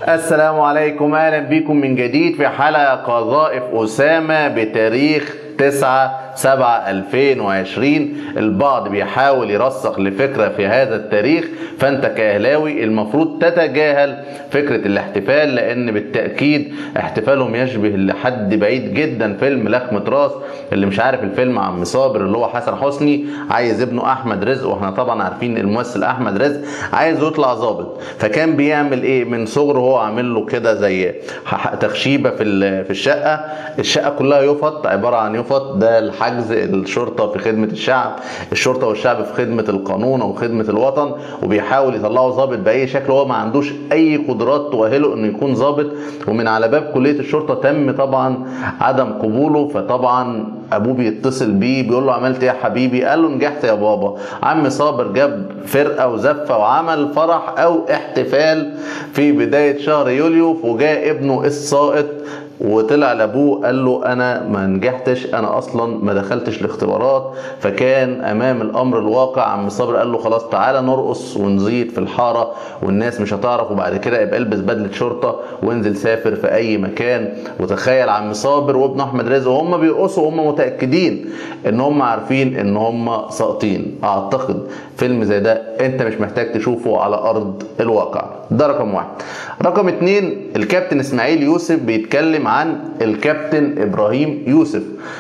السلام عليكم اهلا بكم من جديد في حلقه قذائف اسامه بتاريخ 9 7 2020 البعض بيحاول يرسخ لفكره في هذا التاريخ فانت كاهلاوي المفروض تتجاهل فكره الاحتفال لان بالتاكيد احتفالهم يشبه لحد بعيد جدا فيلم لخمه راس اللي مش عارف الفيلم عم صابر اللي هو حسن حسني عايز ابنه احمد رزق واحنا طبعا عارفين الممثل احمد رزق عايز يطلع ظابط فكان بيعمل ايه من صغره هو عامل له كده زي تخشيبه في في الشقه الشقه كلها يفط عباره عن يفط ده الحجز الشرطه في خدمه الشعب الشرطه والشعب في خدمه القانون او خدمه الوطن وبيحاول يطلعه ظابط باي شكل هو ما عندوش اي قدرات تؤهله انه يكون ظابط ومن على باب كليه الشرطه تم طبعا عدم قبوله فطبعا ابوه بيتصل بيه بيقول له عملت ايه يا حبيبي قال له نجحت يا بابا عم صابر جاب فرقه وزفه وعمل فرح او احتفال في بدايه شهر يوليو وجاء ابنه السائط وطلع لابوه قال له انا ما نجحتش انا اصلا ما دخلتش الاختبارات فكان امام الامر الواقع عم صابر قال له خلاص تعالى نرقص ونزيد في الحاره والناس مش هتعرف وبعد كده يبقى البس بدله شرطه وانزل سافر في اي مكان وتخيل عم صابر وابن احمد رزق وهم بيرقصوا وهم متاكدين ان هم عارفين ان هم ساقطين اعتقد فيلم زي ده انت مش محتاج تشوفه على ارض الواقع ده رقم واحد رقم اتنين الكابتن اسماعيل يوسف بيتكلم عن الكابتن ابراهيم يوسف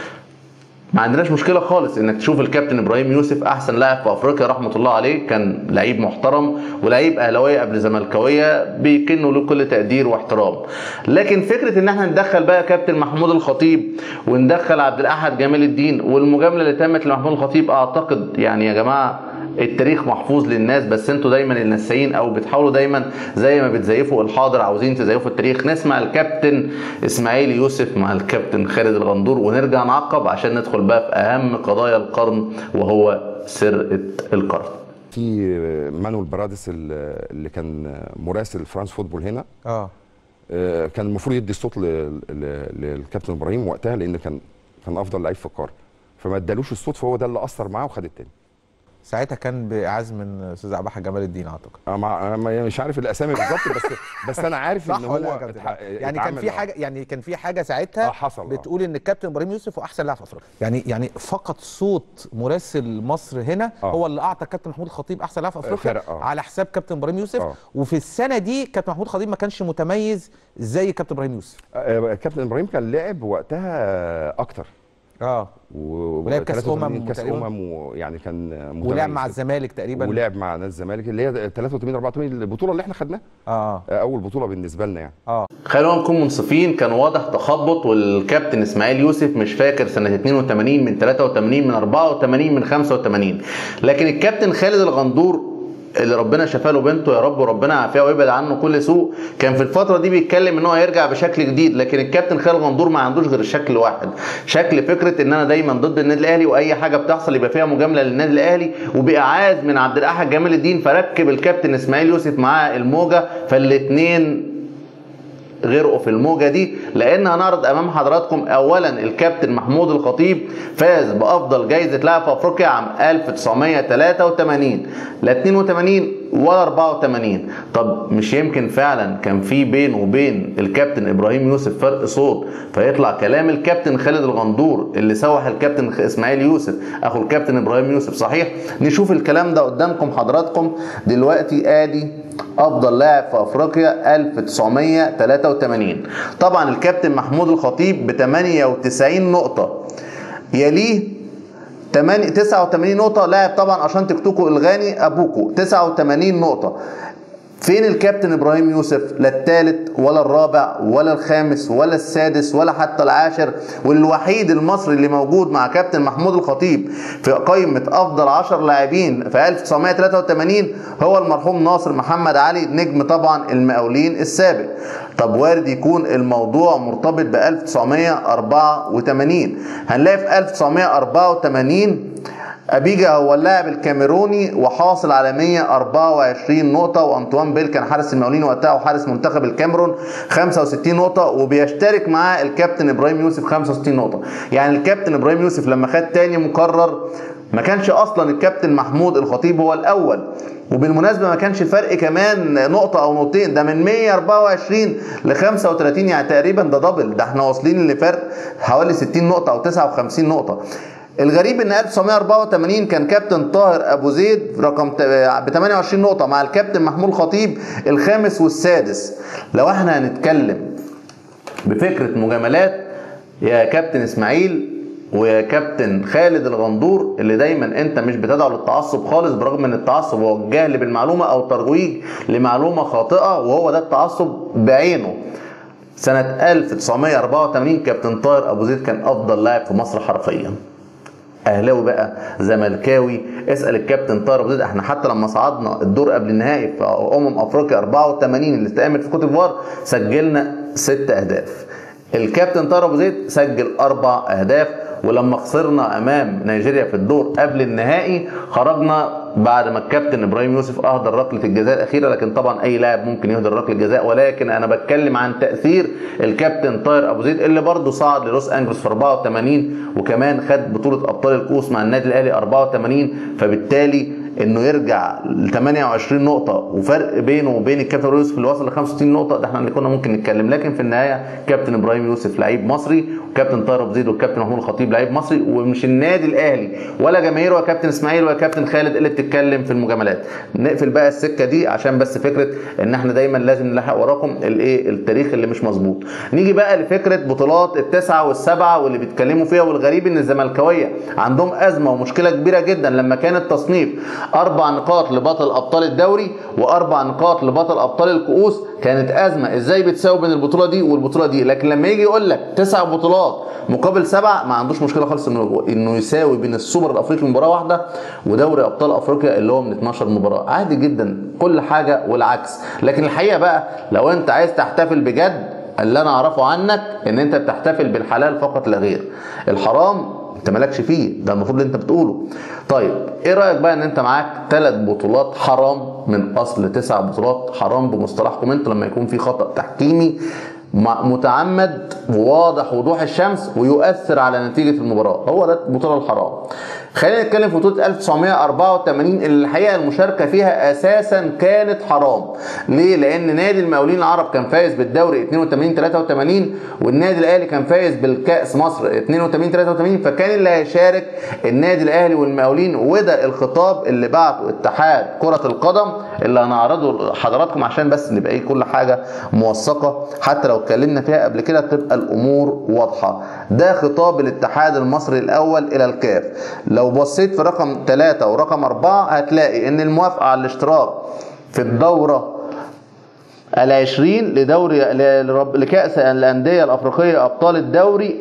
ما عندناش مشكله خالص انك تشوف الكابتن ابراهيم يوسف احسن لاعب في افريقيا رحمه الله عليه كان لعيب محترم ولعيب اهلاويه قبل زملكاويه بيكنوا له كل تقدير واحترام لكن فكره ان احنا ندخل بقى كابتن محمود الخطيب وندخل عبد الاحد جمال الدين والمجامله اللي تمت لمحمود الخطيب اعتقد يعني يا جماعه التاريخ محفوظ للناس بس انتوا دايما النسيين او بتحاولوا دايما زي ما بتزيفوا الحاضر عاوزين تزيفوا التاريخ نسمع الكابتن اسماعيل يوسف مع الكابتن خالد الغندور ونرجع نعقب عشان ندخل بقى في اهم قضايا القرن وهو سرقه القرن في مانويل برادس اللي كان مراسل فرانس فوتبول هنا اه كان المفروض يدي الصوت للكابتن ابراهيم وقتها لان كان كان افضل لعيب في القاره فما ادالوش الصوت فهو ده اللي اثر معاه وخد التاني ساعتها كان باعاز من استاذ عباحه جمال الدين اعتقد أنا مش عارف الاسامي بالظبط بس بس انا عارف ان هو اتح... يعني كان في حاجه يعني كان في حاجه ساعتها آه حصل بتقول ان الكابتن ابراهيم يوسف هو احسن لاعب في افريقيا يعني يعني فقط صوت مراسل مصر هنا آه. هو اللي اعطى كابتن محمود الخطيب احسن لاعب في افريقيا آه. على حساب كابتن ابراهيم يوسف آه. وفي السنه دي كابتن محمود الخطيب ما كانش متميز زي كابتن ابراهيم يوسف آه كابتن ابراهيم كان لعب وقتها اكتر اه ولعب كاس امم كاس امم ويعني كان ولعب مع الزمالك تقريبا ولعب مع نادي الزمالك اللي هي 83 84 البطوله اللي احنا خدناها اه اول بطوله بالنسبه لنا يعني اه خلونا نكون منصفين كان واضح تخبط والكابتن اسماعيل يوسف مش فاكر سنه 82 من 83 من 84 من 85 لكن الكابتن خالد الغندور اللي ربنا شفاه له بنته يا رب وربنا يعافيه ويبعد عنه كل سوء كان في الفتره دي بيتكلم ان هو هيرجع بشكل جديد لكن الكابتن خالد غندور ما عندوش غير شكل واحد شكل فكره ان انا دايما ضد النادي الاهلي واي حاجه بتحصل يبقى فيها مجامله للنادي الاهلي وباعاز من عبد الاحد جمال الدين فركب الكابتن اسماعيل يوسف معاه الموجه فالاثنين غرقوا في الموجة دي لأن هنعرض أمام حضراتكم أولا الكابتن محمود الخطيب فاز بأفضل جايزة لاعب في أفريقيا عام 1983 لا 82 ولا 84 طب مش يمكن فعلا كان في بينه وبين الكابتن ابراهيم يوسف فرق صوت فيطلع كلام الكابتن خالد الغندور اللي سوح الكابتن اسماعيل يوسف اخو الكابتن ابراهيم يوسف صحيح نشوف الكلام ده قدامكم حضراتكم دلوقتي ادي افضل لاعب في افريقيا 1983 طبعا الكابتن محمود الخطيب ب 98 نقطه يليه 8 89 نقطة لاعب طبعا عشان تكتوكو الغاني ابوكو 89 نقطة فين الكابتن ابراهيم يوسف لا الثالث ولا الرابع ولا الخامس ولا السادس ولا حتى العاشر والوحيد المصري اللي موجود مع كابتن محمود الخطيب في قائمة افضل 10 لاعبين في 1983 هو المرحوم ناصر محمد علي نجم طبعا المقاولين السابق طب وارد يكون الموضوع مرتبط ب 1984 هنلاقي في 1984 أبيجا هو اللاعب الكاميروني وحاصل على 124 نقطة وأنطوان بيل كان حارس المقاولين وقتها وحارس منتخب الكاميرون 65 نقطة وبيشترك معاه الكابتن إبراهيم يوسف 65 نقطة يعني الكابتن إبراهيم يوسف لما خد تاني مكرر ما كانش اصلا الكابتن محمود الخطيب هو الاول وبالمناسبه ما كانش فرق كمان نقطه او نقطتين ده من 124 ل 35 يعني تقريبا ده دبل ده احنا واصلين لفرق حوالي 60 نقطه او 59 نقطه الغريب ان 1984 كان كابتن طاهر ابو زيد رقم ب 28 نقطه مع الكابتن محمود خطيب الخامس والسادس لو احنا هنتكلم بفكره مجاملات يا كابتن اسماعيل ويا كابتن خالد الغندور اللي دايما انت مش بتدعو للتعصب خالص برغم ان التعصب هو الجهل بالمعلومه او ترويج لمعلومه خاطئه وهو ده التعصب بعينه سنة 1984 كابتن طاهر ابو زيد كان افضل لاعب في مصر حرفيا اهلاوي بقى زملكاوي اسال الكابتن طاهر ابو زيد احنا حتى لما صعدنا الدور قبل النهائي في امم افريقيا 84 اللي اتعمل في كوت ديفوار سجلنا ست اهداف الكابتن طاهر ابو زيد سجل اربع اهداف ولما خسرنا امام نيجيريا في الدور قبل النهائي خرجنا بعد ما الكابتن ابراهيم يوسف اهدر ركله الجزاء الاخيره لكن طبعا اي لاعب ممكن يهدر ركله الجزاء ولكن انا بتكلم عن تاثير الكابتن طاهر ابو زيد اللي برضه صعد للوس انجلوس في 84 وكمان خد بطوله ابطال الكؤوس مع النادي الاهلي 84 فبالتالي انه يرجع ل 28 نقطه وفرق بينه وبين الكابتن ابراهيم يوسف اللي وصل ل 65 نقطه ده احنا اللي كنا ممكن نتكلم لكن في النهايه كابتن ابراهيم يوسف لعيب مصري وكابتن طاهر ابو زيد والكابتن محمود الخطيب لعيب مصري ومش النادي الاهلي ولا جماهيره ولا كابتن اسماعيل ولا كابتن خالد اللي بتتكلم في المجاملات نقفل بقى السكه دي عشان بس فكره ان احنا دايما لازم نلحق وراكم الايه التاريخ اللي مش مظبوط نيجي بقى لفكره بطولات التسعه والسبعه واللي بيتكلموا فيها والغريب ان الزملكاويه عندهم ازمه ومشكله كبيره جدا لما كان التصنيف اربع نقاط لبطل ابطال الدوري واربع نقاط لبطل ابطال الكؤوس كانت ازمه ازاي بتساوي بين البطوله دي والبطوله دي لكن لما يجي يقول لك تسع بطولات مقابل سبعه ما عندوش مشكله خالص انه انه يساوي بين السوبر الافريقي مباراه واحده ودوري ابطال افريقيا اللي هو من 12 مباراه عادي جدا كل حاجه والعكس لكن الحقيقه بقى لو انت عايز تحتفل بجد اللي انا اعرفه عنك ان انت بتحتفل بالحلال فقط لا غير الحرام انت مالكش فيه ده المفروض اللي انت بتقوله طيب ايه رايك بقى ان انت معاك ثلاث بطولات حرام من اصل تسع بطولات حرام بمصطلحكم انتوا لما يكون في خطا تحكيمي متعمد وواضح وضوح الشمس ويؤثر على نتيجه المباراه هو ده البطوله الحرام خلينا نتكلم في بطوله 1984 اللي الحقيقه المشاركه فيها اساسا كانت حرام ليه لان نادي المقاولين العرب كان فايز بالدوري 82 83 والنادي الاهلي كان فايز بالكاس مصر 82 83 فكان اللي هيشارك النادي الاهلي والمقاولين وده الخطاب اللي بعته اتحاد كره القدم اللي هنعرضه لحضراتكم عشان بس نبقى ايه كل حاجه موثقه حتى لو اتكلمنا فيها قبل كده تبقى الامور واضحه ده خطاب الاتحاد المصري الاول الى الكاف لو بصيت في رقم 3 ورقم 4 هتلاقي ان الموافقه على الاشتراك في الدوره العشرين لدوري لكأس الأندية الأفريقية أبطال الدوري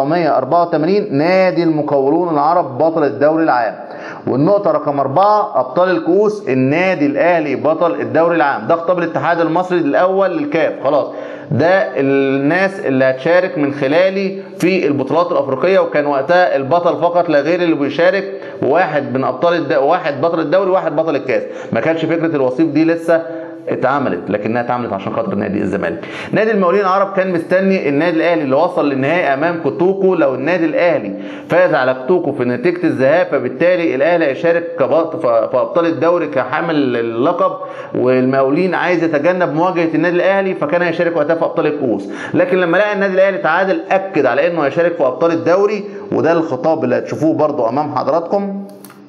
1984 نادي المقاولون العرب بطل الدوري العام والنقطة رقم أربعة أبطال الكؤوس النادي الأهلي بطل الدوري العام ده خطاب الاتحاد المصري الأول للكاف خلاص ده الناس اللي هتشارك من خلالي في البطولات الافريقيه وكان وقتها البطل فقط لا غير اللي بيشارك وواحد من ابطال الد... واحد بطل الدوري وواحد بطل الكاس ما كانش فكره الوصيف دي لسه اتعملت لكنها اتعملت عشان خاطر نادي الزمالك نادي المقاولين العرب كان مستني النادي الاهلي اللي وصل للنهائي امام كوتوكو لو النادي الاهلي فاز على كوتوكو في نتيجه الذهاب فبالتالي الاهلي هيشارك كبط في ابطال الدوري كحامل اللقب والمقاولين عايز يتجنب مواجهه النادي الاهلي فكان هيشارك وقتها في ابطال الكؤوس لكن لما لقى النادي الاهلي تعادل اكد على انه هيشارك في ابطال الدوري وده الخطاب اللي هتشوفوه برضو امام حضراتكم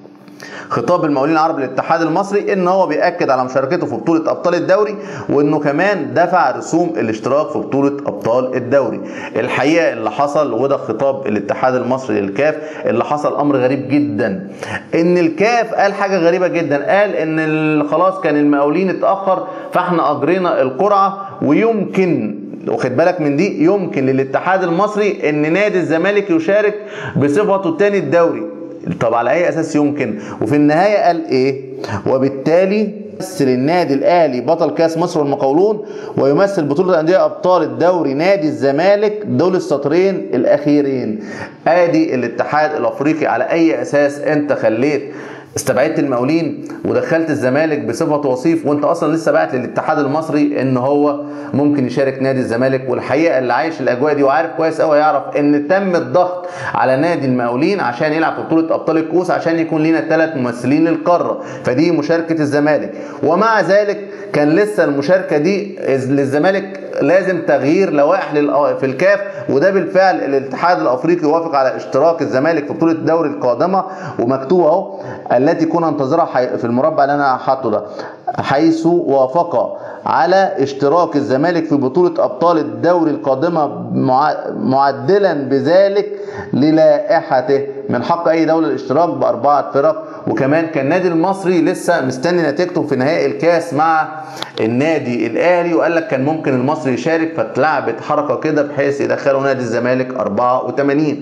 خطاب المقاولين العرب للاتحاد المصري ان هو بياكد على مشاركته في بطوله ابطال الدوري وانه كمان دفع رسوم الاشتراك في بطوله ابطال الدوري الحقيقه اللي حصل وده خطاب الاتحاد المصري للكاف اللي حصل امر غريب جدا ان الكاف قال حاجه غريبه جدا قال ان خلاص كان المقاولين اتاخر فاحنا اجرينا القرعه ويمكن واخد بالك من دي يمكن للاتحاد المصري ان نادي الزمالك يشارك بصفته الثاني الدوري طب على اي اساس يمكن وفي النهايه قال ايه وبالتالي يمثل النادي الاهلي بطل كاس مصر والمقاولون ويمثل بطوله انديه ابطال الدوري نادي الزمالك دول السطرين الاخيرين ادي الاتحاد الافريقي على اي اساس انت خليت استبعدت المقاولين ودخلت الزمالك بصفه وصيف وانت اصلا لسه بعت للاتحاد المصري ان هو ممكن يشارك نادي الزمالك والحقيقه اللي عايش الاجواء دي وعارف كويس قوي يعرف ان تم الضغط على نادي المقاولين عشان يلعب في بطوله ابطال الكؤوس عشان يكون لينا ثلاث ممثلين للقاره فدي مشاركه الزمالك ومع ذلك كان لسه المشاركه دي للزمالك لازم تغيير لوائح للأ- في الكاف وده بالفعل الاتحاد الافريقي وافق على اشتراك الزمالك في بطوله الدوري القادمه ومكتوب اهو التي كنا ننتظرها حي- في المربع اللي انا حاطه ده حيث وافق على اشتراك الزمالك في بطولة أبطال الدوري القادمة مع- معدلا بذلك للائحته من حق أي دولة الاشتراك بأربعة فرق وكمان كان النادي المصري لسه مستني نتيجته في نهائي الكاس مع النادي الأهلي وقال لك كان ممكن المصري يشارك فاتلعبت حركة كده بحيث يدخلوا نادي الزمالك 84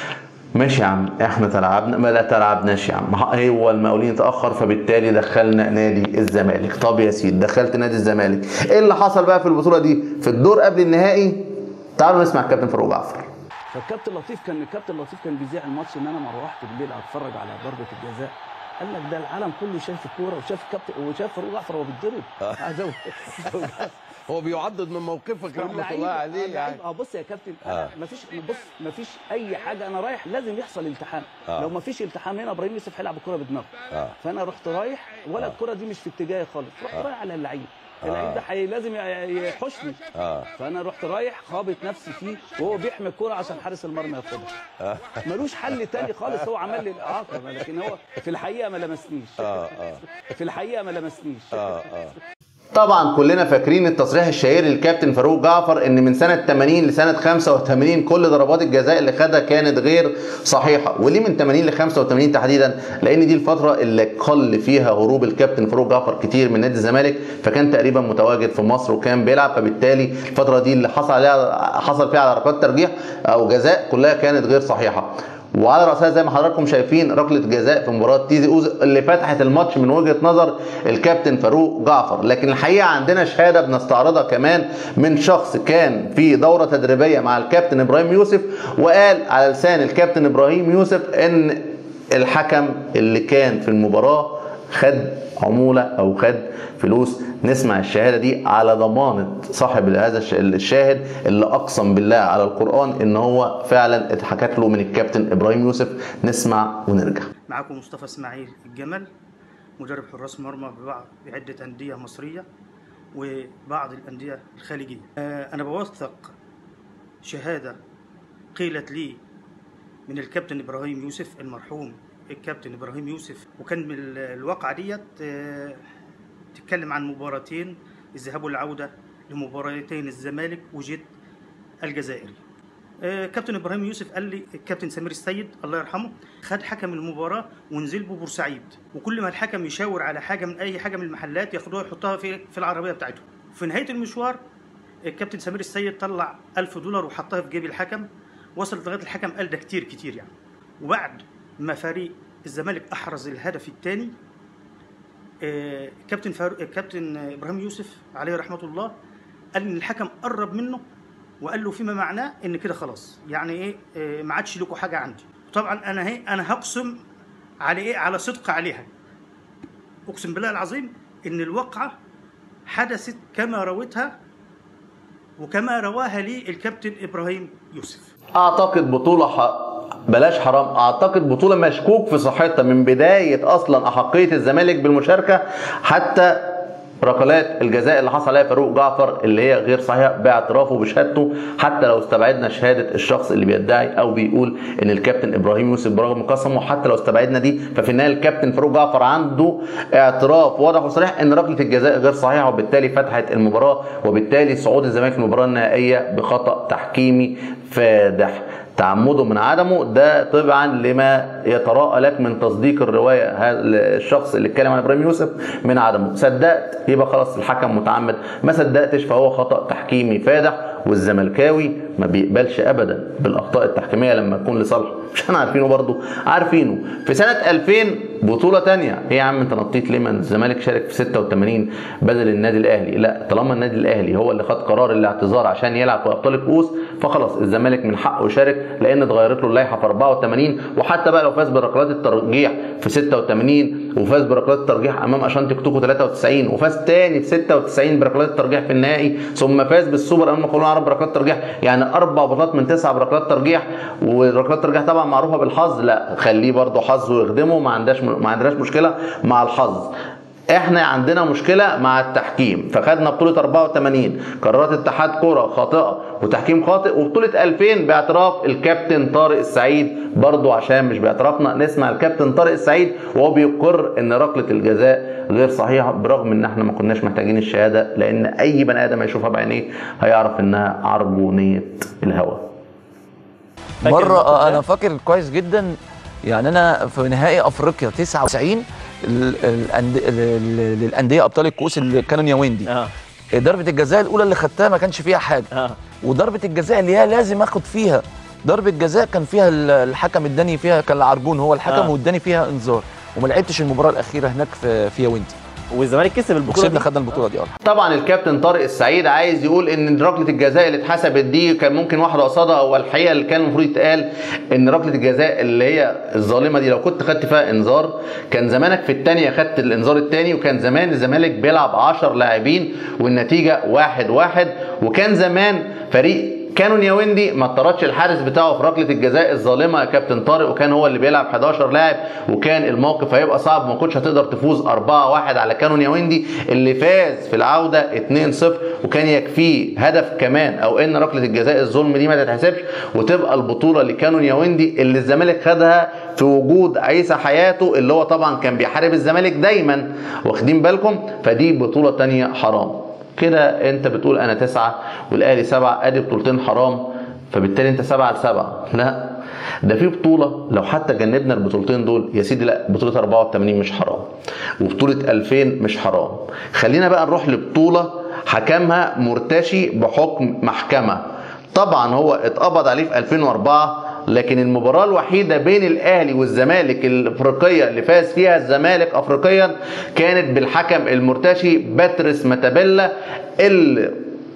ماشي يا عم احنا تلعبنا ما لا تلعبناش يا عم هو المقاولين تاخر فبالتالي دخلنا نادي الزمالك طب يا سيدي دخلت نادي الزمالك ايه اللي حصل بقى في البطوله دي في الدور قبل النهائي تعالوا نسمع الكابتن فاروق جعفر فالكابتن لطيف كان الكابتن لطيف كان بيذيع الماتش ان انا مره روحت بالليل اتفرج على ضربه الجزاء قال لك ده العالم كله شايف الكوره وشاف الكابتن وشاف فاروق جعفر وهو بيتضرب عايز أقول- هو بيعضد من موقفك رحمه اللعيب- الله عليه يعني اللعيب- اه بص يا كابتن آه. ما فيش بص ما فيش اي حاجه انا رايح لازم يحصل التحام آه. لو ما فيش التحام هنا ابراهيم يوسف هيلعب الكوره بدماغه آه. فانا رحت رايح ولا الكوره دي مش في اتجاهي خالص رحت رايح على اللعيب اللعيب ده حي... لازم ي- يحوشني اه فانا رحت رايح خابط نفسي فيه وهو بيحمي الكوره عشان حارس المرمى ياخدها ملوش حل تاني خالص هو عمل لي الاعاقه لكن هو في الحقيقه ما لمسنيش اه اه في الحقيقه ما لمسنيش اه اه طبعا كلنا فاكرين التصريح الشهير للكابتن فاروق جعفر ان من سنه 80 لسنه 85 كل ضربات الجزاء اللي خدها كانت غير صحيحه وليه من 80 ل 85 تحديدا لان دي الفتره اللي قل فيها هروب الكابتن فاروق جعفر كتير من نادي الزمالك فكان تقريبا متواجد في مصر وكان بيلعب فبالتالي الفتره دي اللي حصل عليها حصل فيها على ركلات ترجيح او جزاء كلها كانت غير صحيحه وعلى راسها زي ما حضراتكم شايفين ركله جزاء في مباراه تيزي اوز اللي فتحت الماتش من وجهه نظر الكابتن فاروق جعفر لكن الحقيقه عندنا شهاده بنستعرضها كمان من شخص كان في دوره تدريبيه مع الكابتن ابراهيم يوسف وقال على لسان الكابتن ابراهيم يوسف ان الحكم اللي كان في المباراه خد عموله او خد فلوس نسمع الشهاده دي على ضمانه صاحب هذا الش- الشاهد اللي اقسم بالله على القران ان هو فعلا اتحكت له من الكابتن ابراهيم يوسف نسمع ونرجع معكم مصطفى اسماعيل الجمل مدرب حراس مرمى ببعض بعدة أندية مصرية وبعض الأندية الخليجية آه، أنا بوثق شهادة قيلت لي من الكابتن إبراهيم يوسف المرحوم الكابتن إبراهيم يوسف وكان من ال- الواقعة ديت آه، تتكلم عن مباراتين الذهاب والعودة لمباراتين الزمالك وجد الجزائري آه، كابتن ابراهيم يوسف قال لي الكابتن سمير السيد الله يرحمه خد حكم المباراه ونزل به بورسعيد وكل ما الحكم يشاور على حاجه من اي حاجه من المحلات ياخدوها يحطها في في العربيه بتاعتهم في نهايه المشوار الكابتن سمير السيد طلع 1000 دولار وحطها في جيب الحكم وصلت لغايه الحكم قال ده كتير كتير يعني وبعد ما فريق الزمالك احرز الهدف الثاني كابتن فاروق كابتن ابراهيم يوسف عليه رحمه الله قال ان الحكم قرب منه وقال له فيما معناه ان كده خلاص يعني ايه آه، ما عادش لكم حاجه عندي طبعا انا هي انا هقسم على ايه على صدق عليها اقسم بالله العظيم ان الواقعه حدثت كما روتها وكما رواها لي الكابتن ابراهيم يوسف اعتقد بطوله ح... بلاش حرام اعتقد بطوله مشكوك في صحتها من بدايه اصلا احقيه الزمالك بالمشاركه حتى ركلات الجزاء اللي حصل عليها فاروق جعفر اللي هي غير صحيحه باعترافه بشهادته حتى لو استبعدنا شهاده الشخص اللي بيدعي او بيقول ان الكابتن ابراهيم يوسف برغم قسمه حتى لو استبعدنا دي ففي النهايه الكابتن فاروق جعفر عنده اعتراف واضح وصريح ان ركله الجزاء غير صحيحه وبالتالي فتحت المباراه وبالتالي صعود الزمالك في المباراه النهائيه بخطا تحكيمي فادح تعمده من عدمه ده طبعا لما يتراءى لك من تصديق الروايه هذا الشخص اللي اتكلم عن ابراهيم يوسف من عدمه صدقت يبقى خلاص الحكم متعمد ما صدقتش فهو خطا تحكيمي فادح والزملكاوي ما بيقبلش ابدا بالاخطاء التحكيميه لما تكون لصالحه مش احنا عارفينه برضو عارفينه في سنه 2000 بطوله تانية ايه يا عم انت نطيت ليه ما الزمالك شارك في 86 بدل النادي الاهلي لا طالما النادي الاهلي هو اللي خد قرار الاعتذار عشان يلعب في ابطال الكؤوس فخلاص الزمالك من حقه يشارك لان اتغيرت له اللائحه في 84 وحتى بقى لو فاز بركلات الترجيح في 86 وفاز بركلات الترجيح امام اشانتي كوتوكو 93 وفاز تاني في 96 بركلات الترجيح في النهائي ثم فاز بالسوبر امام مقاولون العرب بركلات الترجيح يعني اربع بطولات من تسع بركلات ترجيح وركلات الترجيح طبعا معروفه بالحظ لا خليه برده حظ ويخدمه ما عندناش ما عندناش مشكله مع الحظ احنا عندنا مشكله مع التحكيم فخدنا بطوله 84 قرارات اتحاد كره خاطئه وتحكيم خاطئ وبطوله 2000 باعتراف الكابتن طارق السعيد برضو عشان مش باعترافنا نسمع الكابتن طارق السعيد وهو بيقر ان ركله الجزاء غير صحيحه برغم ان احنا ما كناش محتاجين الشهاده لان اي بني ادم هيشوفها بعينيه هيعرف انها عربونيه الهوى فاكر مره الموقف آه، ده؟ انا فاكر كويس جدا يعني انا في نهائي افريقيا 99 ال- الأند- ال- للانديه ابطال الكؤوس اللي كانوا نياويندي اه ضربه الجزاء الاولى اللي خدتها ما كانش فيها حاجه اه وضربه الجزاء اللي هي لازم اخد فيها ضربه جزاء كان فيها ال- الحكم اداني فيها كان العرجون هو الحكم آه. واداني فيها انذار وما لعبتش المباراه الاخيره هناك في في ياوندي والزمالك كسب البطوله وكسبنا دي. خدنا البطوله دي اه طبعا الكابتن طارق السعيد عايز يقول ان ركله الجزاء اللي اتحسبت دي كان ممكن واحده قصادها هو الحقيقه اللي كان المفروض يتقال ان ركله الجزاء اللي هي الظالمه دي لو كنت خدت فيها انذار كان زمانك في الثانيه خدت الانذار الثاني وكان زمان الزمالك بيلعب 10 لاعبين والنتيجه واحد واحد وكان زمان فريق كانوا نياوندي ما طردش الحارس بتاعه في ركله الجزاء الظالمه يا كابتن طارق وكان هو اللي بيلعب 11 لاعب وكان الموقف هيبقى صعب ما كنتش هتقدر تفوز 4-1 على كانون نياوندي اللي فاز في العوده 2-0 وكان يكفيه هدف كمان او ان ركله الجزاء الظلم دي ما تتحسبش وتبقى البطوله لكانون نياوندي اللي الزمالك خدها في وجود عيسى حياته اللي هو طبعا كان بيحارب الزمالك دايما واخدين بالكم فدي بطوله تانية حرام كده انت بتقول انا تسعة والاهلي سبعة ادي بطولتين حرام فبالتالي انت سبعة لسبعة لا ده في بطولة لو حتى جنبنا البطولتين دول يا سيدي لا بطولة 84 مش حرام وبطولة 2000 مش حرام خلينا بقى نروح لبطولة حكمها مرتشي بحكم محكمة طبعا هو اتقبض عليه في 2004 لكن المباراة الوحيدة بين الأهلي والزمالك الأفريقية اللي فاز فيها الزمالك أفريقيا كانت بالحكم المرتشي باتريس ماتابيلا اللي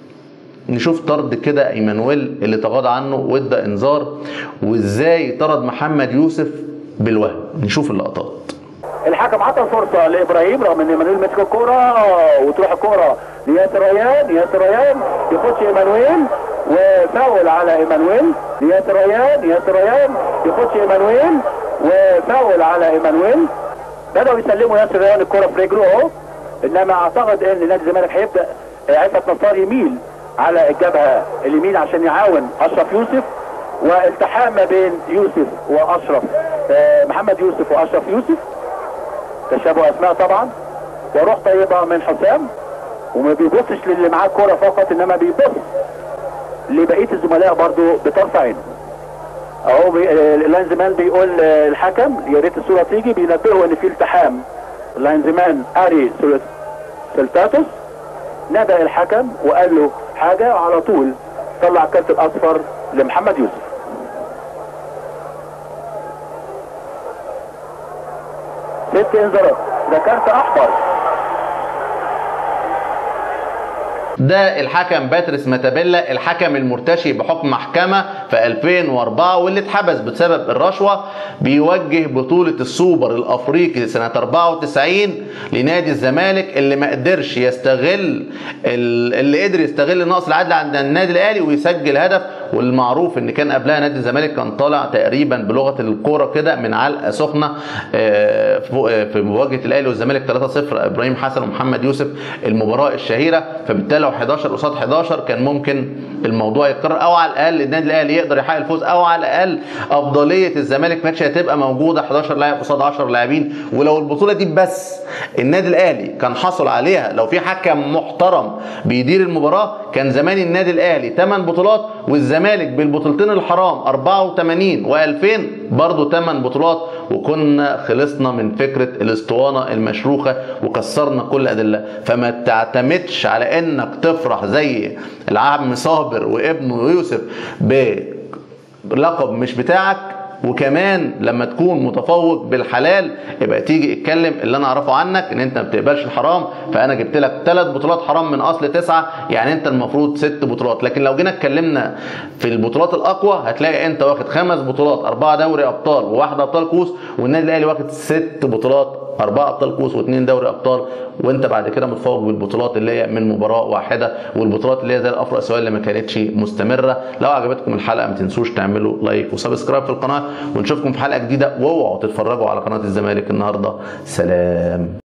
نشوف طرد كده ايمانويل اللي تغاضى عنه وادى انذار وازاي طرد محمد يوسف بالوهم نشوف اللقطات الحكم عطى فرصه لابراهيم رغم ان ايمانويل مسك الكوره وتروح الكوره لياسر ريان ياسر ريان يخش ايمانويل وفاول على ايمانويل لياسر ريان ياسر ريان يخش ايمانويل وفاول على ايمانويل بداوا يسلموا ياسر ريان الكوره في رجله اهو انما اعتقد ان نادي الزمالك هيبدا عفت نصار يميل على الجبهه اليمين عشان يعاون اشرف يوسف والتحام ما بين يوسف واشرف آه، محمد يوسف واشرف يوسف تشابه اسماء طبعا وروح طيبه من حسام وما بيبصش للي معاه الكوره فقط انما بيبص لبقيه الزملاء برضو بطرف عينه اهو بي... آه، اللاينزمان بيقول آه، الحكم يا ريت الصوره تيجي بينبهه ان في التحام اللاينزمان اري سول- سلتاتوس نادى الحكم وقال له حاجه على طول طلع الكارت الاصفر لمحمد يوسف ست انذارات ده كارت احمر ده الحكم باتريس ماتابيلا الحكم المرتشي بحكم محكمة في 2004 واللي اتحبس بسبب الرشوة بيوجه بطولة السوبر الأفريقي سنة 94 لنادي الزمالك اللي ما قدرش يستغل ال- اللي قدر يستغل نقص العدل عند النادي الأهلي ويسجل هدف والمعروف ان كان قبلها نادي الزمالك كان طالع تقريبا بلغه الكوره كده من علقه سخنه آه، فوق- آه، في مواجهه الاهلي والزمالك 3-0 ابراهيم حسن ومحمد يوسف المباراه الشهيره فبالتالي لو 11 قصاد 11 كان ممكن الموضوع يتكرر او على الاقل النادي الاهلي يقدر يحقق الفوز او على الاقل افضليه الزمالك ما كانتش هتبقى موجوده 11 لاعب قصاد 10 لاعبين ولو البطوله دي بس النادي الاهلي كان حصل عليها لو في حكم محترم بيدير المباراه كان زمان النادي الاهلي 8 بطولات والزمالك بالبطولتين الحرام 84 و2000 برضه 8 بطولات وكنا خلصنا من فكره الاسطوانه المشروخه وكسرنا كل الادله فما تعتمدش على انك تفرح زي العم صابر وابنه يوسف بلقب مش بتاعك وكمان لما تكون متفوق بالحلال يبقى تيجي اتكلم اللي انا اعرفه عنك ان انت ما بتقبلش الحرام فانا جبت لك ثلاث بطولات حرام من اصل تسعه يعني انت المفروض ست بطولات لكن لو جينا اتكلمنا في البطولات الاقوى هتلاقي انت واخد خمس بطولات اربعه دوري ابطال وواحده ابطال كوس والنادي الاهلي واخد ست بطولات أربعة أبطال كوس واثنين دوري أبطال وأنت بعد كده متفوق بالبطولات اللي هي من مباراة واحدة والبطولات اللي هي زي الأفرو آسيوية اللي ما كانتش مستمرة لو عجبتكم الحلقة ما تنسوش تعملوا لايك وسبسكرايب في القناة ونشوفكم في حلقة جديدة واوعوا تتفرجوا على قناة الزمالك النهاردة سلام